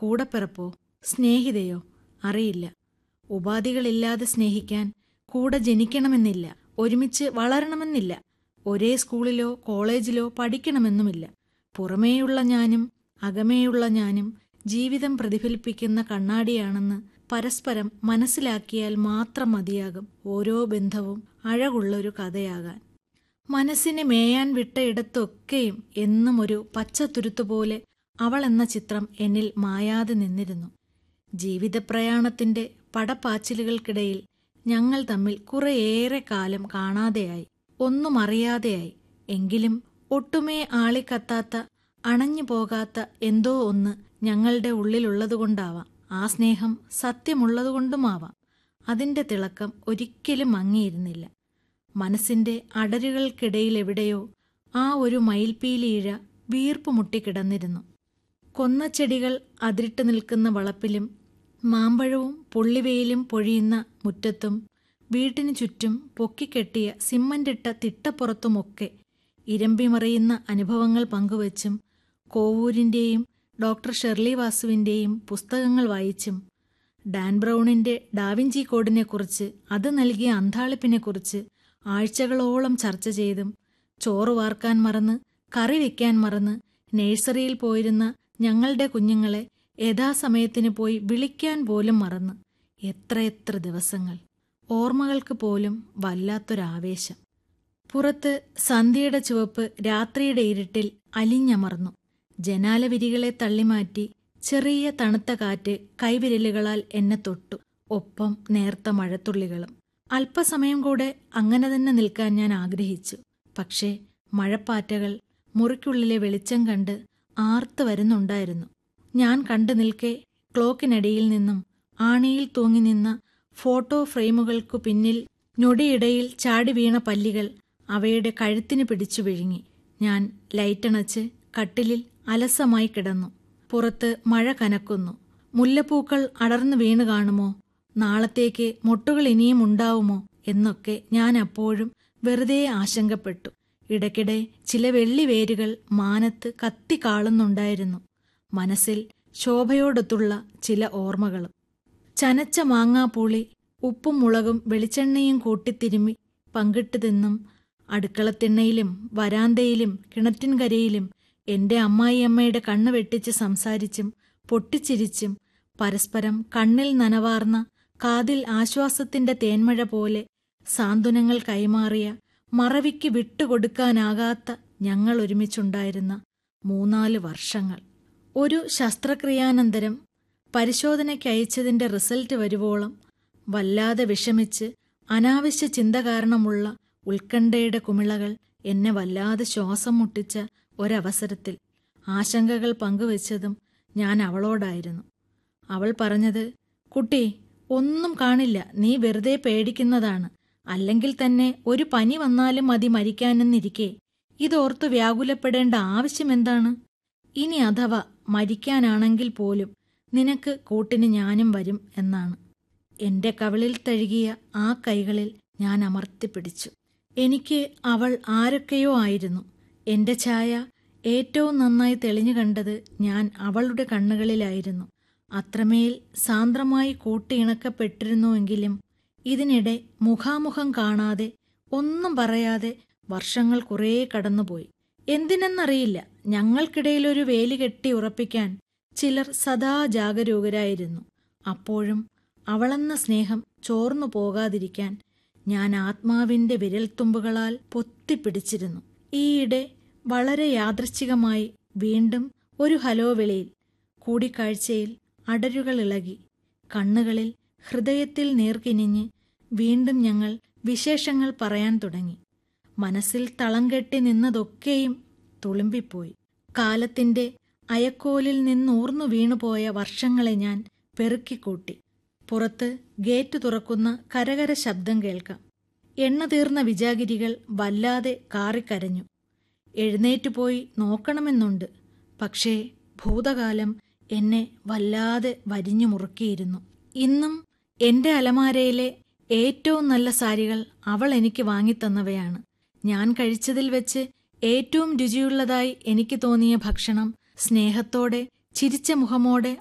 കൂടപ്പിറപ്പോ സ്നേഹിതയോ അറിയില്ല ഉപാധികളില്ലാതെ സ്നേഹിക്കാൻ കൂടെ ജനിക്കണമെന്നില്ല ഒരുമിച്ച് വളരണമെന്നില്ല ഒരേ സ്കൂളിലോ കോളേജിലോ പഠിക്കണമെന്നുമില്ല പുറമേയുള്ള ഞാനും അകമേയുള്ള ഞാനും ജീവിതം പ്രതിഫലിപ്പിക്കുന്ന കണ്ണാടിയാണെന്ന് പരസ്പരം മനസ്സിലാക്കിയാൽ മാത്രം മതിയാകും ഓരോ ബന്ധവും അഴകുള്ളൊരു കഥയാകാൻ മനസ്സിനെ മേയാൻ വിട്ട ഇടത്തൊക്കെയും എന്നും ഒരു പച്ചത്തുരുത്തുപോലെ അവൾ എന്ന ചിത്രം എന്നിൽ മായാതെ നിന്നിരുന്നു ജീവിതപ്രയാണത്തിന്റെ പടപ്പാച്ചിലുകൾക്കിടയിൽ ഞങ്ങൾ തമ്മിൽ കുറേയേറെ കാലം കാണാതെയായി ഒന്നും അറിയാതെയായി എങ്കിലും ഒട്ടുമേ ആളിക്കത്താത്ത അണഞ്ഞു പോകാത്ത എന്തോ ഒന്ന് ഞങ്ങളുടെ ഉള്ളിലുള്ളതുകൊണ്ടാവാം ആ സ്നേഹം സത്യമുള്ളതുകൊണ്ടുമാവാം അതിന്റെ തിളക്കം ഒരിക്കലും മങ്ങിയിരുന്നില്ല മനസ്സിന്റെ അടരുകൾക്കിടയിലെവിടെയോ ആ ഒരു മയിൽപീലിയിഴ വീർപ്പ് മുട്ടിക്കിടന്നിരുന്നു കൊന്നച്ചെടികൾ അതിരിട്ട് നിൽക്കുന്ന വളപ്പിലും മാമ്പഴവും പുള്ളിവെയിലും പൊഴിയുന്ന മുറ്റത്തും വീട്ടിനു ചുറ്റും പൊക്കിക്കെട്ടിയ സിമ്മന്റിട്ട തിട്ടപ്പുറത്തുമൊക്കെ ഇരമ്പിമറിയുന്ന അനുഭവങ്ങൾ പങ്കുവച്ചും കോവൂരിന്റെയും ഡോക്ടർ ഷെർലി വാസുവിന്റെയും പുസ്തകങ്ങൾ വായിച്ചും ഡാൻ ബ്രൗണിന്റെ ഡാവിഞ്ചി കോഡിനെക്കുറിച്ച് അത് നൽകിയ അന്താളിപ്പിനെക്കുറിച്ച് ആഴ്ചകളോളം ചർച്ച ചെയ്തും ചോറ് വാർക്കാൻ മറന്ന് കറി വെക്കാൻ മറന്ന് നേഴ്സറിയിൽ പോയിരുന്ന ഞങ്ങളുടെ കുഞ്ഞുങ്ങളെ യഥാസമയത്തിന് പോയി വിളിക്കാൻ പോലും മറന്ന് എത്രയെത്ര ദിവസങ്ങൾ ഓർമ്മകൾക്ക് പോലും വല്ലാത്തൊരാവേശം പുറത്ത് സന്ധ്യയുടെ ചുവപ്പ് രാത്രിയുടെ ഇരുട്ടിൽ അലിഞ്ഞമർന്നു ജനാലവിരികളെ തള്ളിമാറ്റി ചെറിയ തണുത്ത കാറ്റ് കൈവിരലുകളാൽ എന്നെ തൊട്ടു ഒപ്പം നേർത്ത മഴത്തുള്ളികളും അല്പസമയം കൂടെ അങ്ങനെ തന്നെ നിൽക്കാൻ ഞാൻ ആഗ്രഹിച്ചു പക്ഷേ മഴപ്പാറ്റകൾ മുറിക്കുള്ളിലെ വെളിച്ചം കണ്ട് ആർത്തു വരുന്നുണ്ടായിരുന്നു ഞാൻ കണ്ടു നിൽക്കെ ക്ലോക്കിനടിയിൽ നിന്നും ആണിയിൽ തൂങ്ങി നിന്ന ഫോട്ടോ ഫ്രെയിമുകൾക്കു പിന്നിൽ ഞൊടിയിടയിൽ ചാടി വീണ പല്ലികൾ അവയുടെ കഴുത്തിന് പിടിച്ചു വിഴുങ്ങി ഞാൻ ലൈറ്റണച്ച് കട്ടിലിൽ അലസമായി കിടന്നു പുറത്ത് മഴ കനക്കുന്നു മുല്ലപ്പൂക്കൾ അടർന്നു വീണു കാണുമോ നാളത്തേക്ക് മുട്ടുകൾ ഇനിയും ഉണ്ടാവുമോ എന്നൊക്കെ ഞാൻ അപ്പോഴും വെറുതെ ആശങ്കപ്പെട്ടു ഇടയ്ക്കിടെ ചില വെള്ളിവേരുകൾ മാനത്ത് കത്തിക്കാളുന്നുണ്ടായിരുന്നു മനസ്സിൽ ശോഭയോടൊത്തുള്ള ചില ഓർമ്മകളും ചനച്ച മാങ്ങാപ്പൂളി ഉപ്പും മുളകും വെളിച്ചെണ്ണയും കൂട്ടിത്തിരുമ്മി പങ്കിട്ട് തിന്നും അടുക്കളത്തിണ്ണയിലും വരാന്തയിലും കിണറ്റിൻകരയിലും എന്റെ അമ്മായിയമ്മയുടെ കണ്ണ് വെട്ടിച്ച് സംസാരിച്ചും പൊട്ടിച്ചിരിച്ചും പരസ്പരം കണ്ണിൽ നനവാർന്ന കാതിൽ ആശ്വാസത്തിന്റെ തേന്മഴ പോലെ സാന്ത്വനങ്ങൾ കൈമാറിയ മറവിക്ക് വിട്ടുകൊടുക്കാനാകാത്ത ഞങ്ങൾ ഒരുമിച്ചുണ്ടായിരുന്ന മൂന്നാല് വർഷങ്ങൾ ഒരു ശസ്ത്രക്രിയാനന്തരം പരിശോധനയ്ക്ക് അയച്ചതിന്റെ റിസൾട്ട് വരുവോളം വല്ലാതെ വിഷമിച്ച് അനാവശ്യ ചിന്ത കാരണമുള്ള ഉത്കണ്ഠയുടെ കുമിളകൾ എന്നെ വല്ലാതെ ശ്വാസം മുട്ടിച്ച ഒരവസരത്തിൽ ആശങ്കകൾ പങ്കുവച്ചതും ഞാൻ അവളോടായിരുന്നു അവൾ പറഞ്ഞത് കുട്ടി ഒന്നും കാണില്ല നീ വെറുതെ പേടിക്കുന്നതാണ് അല്ലെങ്കിൽ തന്നെ ഒരു പനി വന്നാലും മതി മരിക്കാനെന്നിരിക്കെ ഇതോർത്ത് വ്യാകുലപ്പെടേണ്ട ആവശ്യമെന്താണ് ഇനി അഥവാ മരിക്കാനാണെങ്കിൽ പോലും നിനക്ക് കൂട്ടിന് ഞാനും വരും എന്നാണ് എന്റെ കവിളിൽ തഴുകിയ ആ കൈകളിൽ ഞാൻ അമർത്തിപ്പിടിച്ചു എനിക്ക് അവൾ ആരൊക്കെയോ ആയിരുന്നു എന്റെ ഛായ ഏറ്റവും നന്നായി തെളിഞ്ഞു കണ്ടത് ഞാൻ അവളുടെ കണ്ണുകളിലായിരുന്നു അത്രമേൽ സാന്ദ്രമായി കൂട്ടിയിണക്കപ്പെട്ടിരുന്നുവെങ്കിലും ഇതിനിടെ മുഖാമുഖം കാണാതെ ഒന്നും പറയാതെ വർഷങ്ങൾ കുറേ കടന്നുപോയി എന്തിനെന്നറിയില്ല ഞങ്ങൾക്കിടയിലൊരു വേലി കെട്ടി ഉറപ്പിക്കാൻ ചിലർ സദാ ജാഗരൂകരായിരുന്നു അപ്പോഴും അവളെന്ന സ്നേഹം ചോർന്നു പോകാതിരിക്കാൻ ഞാൻ ആത്മാവിന്റെ വിരൽത്തുമ്പുകളാൽ പൊത്തിപ്പിടിച്ചിരുന്നു ഈയിടെ വളരെ യാദൃച്ഛികമായി വീണ്ടും ഒരു ഹലോ വിളിയിൽ കൂടിക്കാഴ്ചയിൽ അടരുകൾ ഇളകി കണ്ണുകളിൽ ഹൃദയത്തിൽ നേർക്കിനിഞ്ഞ് വീണ്ടും ഞങ്ങൾ വിശേഷങ്ങൾ പറയാൻ തുടങ്ങി മനസ്സിൽ തളം കെട്ടി നിന്നതൊക്കെയും തുളുമ്പിപ്പോയി കാലത്തിന്റെ അയക്കോലിൽ നിന്നൂർന്നു വീണുപോയ വർഷങ്ങളെ ഞാൻ പെറുക്കിക്കൂട്ടി പുറത്ത് ഗേറ്റ് തുറക്കുന്ന കരകര ശബ്ദം കേൾക്കാം എണ്ണ തീർന്ന വിജാഗിരികൾ വല്ലാതെ കാറിക്കരഞ്ഞു എഴുന്നേറ്റുപോയി നോക്കണമെന്നുണ്ട് പക്ഷേ ഭൂതകാലം എന്നെ വല്ലാതെ വരിഞ്ഞു മുറുക്കിയിരുന്നു ഇന്നും എന്റെ അലമാരയിലെ ഏറ്റവും നല്ല സാരികൾ അവൾ എനിക്ക് വാങ്ങിത്തന്നവയാണ് ഞാൻ കഴിച്ചതിൽ വെച്ച് ഏറ്റവും രുചിയുള്ളതായി എനിക്ക് തോന്നിയ ഭക്ഷണം സ്നേഹത്തോടെ ചിരിച്ച മുഖമോടെ